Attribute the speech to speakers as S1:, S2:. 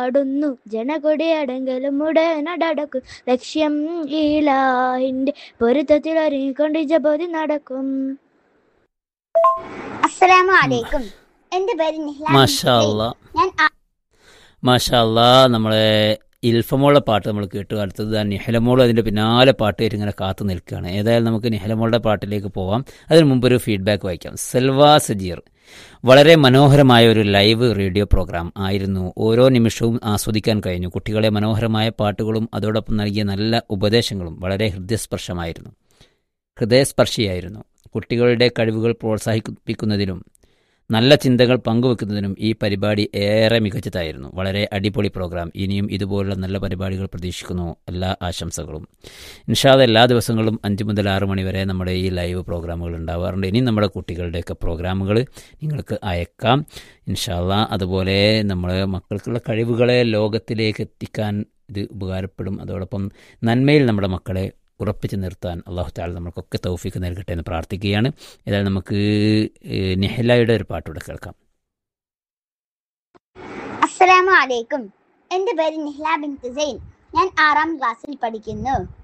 S1: പാടുന്നു ജനകൊടി അടങ്കലും ഉടനടക്കും ലക്ഷ്യം ഈലാഹിന്റെ പൊരുത്തത്തിൽ ഒരുങ്ങിക്കൊണ്ട് ജപതി നടക്കും
S2: അസ്സലാമു അലൈക്കും എന്റെ പേര് നിഹ്ല ബിൻ
S3: മാഷാ
S2: ഹുസൈൻ.
S3: അല്ലാ
S2: ഞാൻ ആ-
S3: മാഷാ അല്ലാ നമ്മളെ ഇൽഫമോളുടെ പാട്ട് നമ്മൾ കേട്ടു അടുത്തത് ആ നിഹലമോൾ അതിൻ്റെ പിന്നാലെ പാട്ട് കേട്ട് ഇങ്ങനെ കാത്തു നിൽക്കുകയാണ് ഏതായാലും നമുക്ക് നിഹലമോളുടെ പാട്ടിലേക്ക് പോവാം അതിന് മുമ്പ് ഒരു ഫീഡ്ബാക്ക് വായിക്കാം സെൽവ സജീർ വളരെ മനോഹരമായ ഒരു ലൈവ് റേഡിയോ പ്രോഗ്രാം ആയിരുന്നു ഓരോ നിമിഷവും ആസ്വദിക്കാൻ കഴിഞ്ഞു കുട്ടികളെ മനോഹരമായ പാട്ടുകളും അതോടൊപ്പം നൽകിയ നല്ല ഉപദേശങ്ങളും വളരെ ഹൃദയസ്പർശമായിരുന്നു ഹൃദയസ്പർശിയായിരുന്നു കുട്ടികളുടെ കഴിവുകൾ പ്രോത്സാഹിപ്പിക്കുന്നതിലും നല്ല ചിന്തകൾ പങ്കുവെക്കുന്നതിനും ഈ പരിപാടി ഏറെ മികച്ചതായിരുന്നു വളരെ അടിപൊളി പ്രോഗ്രാം ഇനിയും ഇതുപോലുള്ള നല്ല പരിപാടികൾ പ്രതീക്ഷിക്കുന്നു എല്ലാ ആശംസകളും ഇൻഷാദ് എല്ലാ ദിവസങ്ങളും അഞ്ച് മുതൽ ആറ് മണി വരെ നമ്മുടെ ഈ ലൈവ് പ്രോഗ്രാമുകൾ ഉണ്ടാവാറുണ്ട് ഇനി നമ്മുടെ കുട്ടികളുടെയൊക്കെ പ്രോഗ്രാമുകൾ നിങ്ങൾക്ക് അയക്കാം ഇൻഷാല്ല അതുപോലെ നമ്മുടെ മക്കൾക്കുള്ള കഴിവുകളെ ലോകത്തിലേക്ക് എത്തിക്കാൻ ഇത് ഉപകാരപ്പെടും അതോടൊപ്പം നന്മയിൽ നമ്മുടെ മക്കളെ ഉറപ്പിച്ച് നിർത്താൻ അള്ളാഹു താല നമുക്കൊക്കെ തൗഫീക്ക് നൽകട്ടെ എന്ന് പ്രാർത്ഥിക്കുകയാണ് ഏതായാലും നമുക്ക് ഏഹ്, നിഹലയുടെ ഒരു പാട്ടൂടെ കേൾക്കാം
S2: അസ്സലാമു അലൈക്കും എന്റെ പേര് നിഹ്ല ബിൻ ഹുസൈൻ ഞാൻ ആറാം ക്ലാസ്സിൽ പഠിക്കുന്നു